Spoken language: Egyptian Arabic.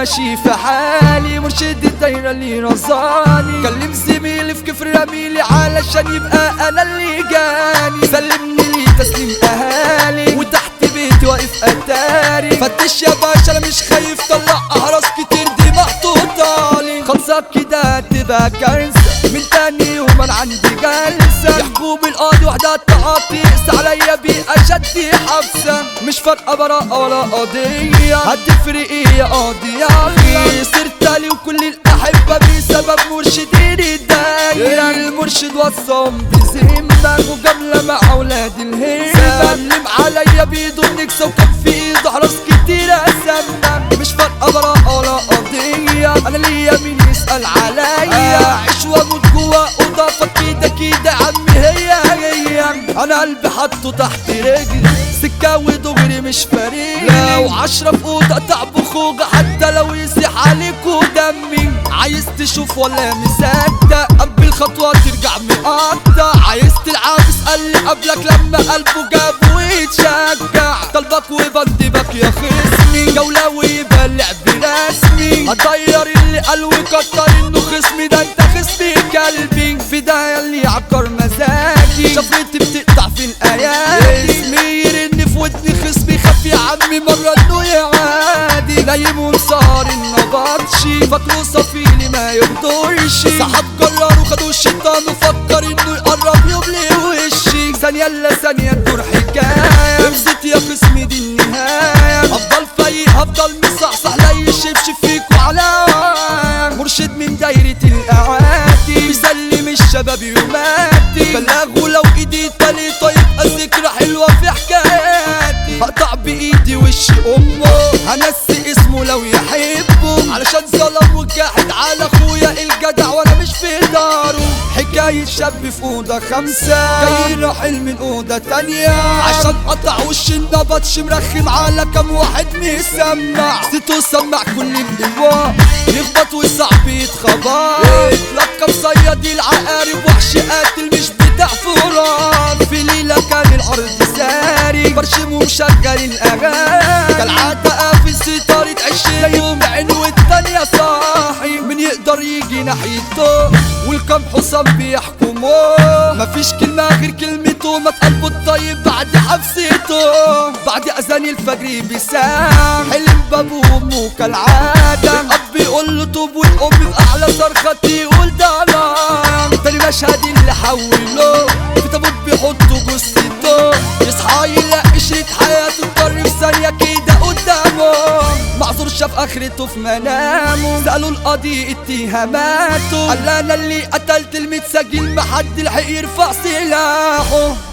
ماشي في حالي مرشد الدايرة اللي رزاني كلم زميلي في كفر رميلي علشان يبقى انا اللي جاني سلمني لي تسليم اهالي وتحت بيتي واقف اتاري فتش يا باشا انا مش خايف طلع اهرس كتير دي محطوطة خلصة كده تبقى كارثة من تاني يوم انا عندي جلسة يحكوا بالقاضي وحدة تعاطي يقس عليا بأشد حبسة مش فارقة براءة ولا قضية هتفرق ايه يا قاضي يا اخي صرت لي وكل الاحبة بسبب مرشدين الدايرة المرشد وصم بذمة وجملة مع اولاد الهيبة سلم عليا بيده النكسة وكان في ايده حراس كتير اسمنا مش فارقة براءة ولا قضية انا ليا مين يسأل عليا اعيش واموت جوا اوضة فكده كده عمي هي هي انا قلبي حطه تحت رجلي سكة ودغري مش فارق لو عشرة في اوضة تعب خوجة حتى لو يسيح عليكوا دمي عايز تشوف ولا مصدق قبل الخطوة ترجع مقطع عايز تلعب اسألني قبلك لما قلبه جاب ويتشجع طلبك وبندبك يا خصمي جولة ويبقى اللعب رسمي هطير اللي قال وكتر انه خصمي ده انت خصمي كلبي في ده اللي عكر مزاجي شفرتي بتقطع في الايات اسمي يرن في ودني خصمي خاف يا عمي مرة انه يعادي نايم ومسهر النبطشي فاكره صفيلي ما يقدرش صحاب قرروا خدوا الشيطان وفكر انه يقرب يبلي وشي ثانية الا ثانية تدور حكاية ابسط يا خصمي دي النهاية افضل فايق هفضل مصحصح لا يشبش فيكوا على مرشد من دايرة الاعادي بيسلم الشباب يوماتي بلغوا لو ايدي تالتة يبقى ذكرى حلوة في حكاياتي هقطع بايدي وش امه هنسي اسمه لو يحبه علشان ظلم وجاحد على اخويا الجدع وانا مش في داره حكاية شاب في أوضة خمسة جاي راحل من أوضة تانية عشان قطع وش النبطش مرخم على كام واحد مسمع صيته سمع كل الإلواء يخبط وصعب يتخبط لقب صياد العقارب وحش قاتل مش بتاع فران في ليلة كان العرض ساري برشم ومشغل الأغاني كالعادة قافل ستارة عشرين يوم عين والتانية صاحي من يقدر يجي ناحيته والكم حصان بيحكموه مفيش كلمة غير كلمته ما قلبه الطيب بعد حبسته بعد أذان الفجر بسام حلم بابه وأمه كالعادة الأب يقول له طوب والأم بأعلى صرخة يقول ده نام تاني مشهد اللي حوله في تابوت بيحطوا جثته يصحى يلاقي شريط حياته اتضر في ثانية كده قدامه معذور شاف اخرته في منامه سألوا القاضي اتهاماته قال انا اللي قتلت المتسجل محد لحق يرفع سلاحه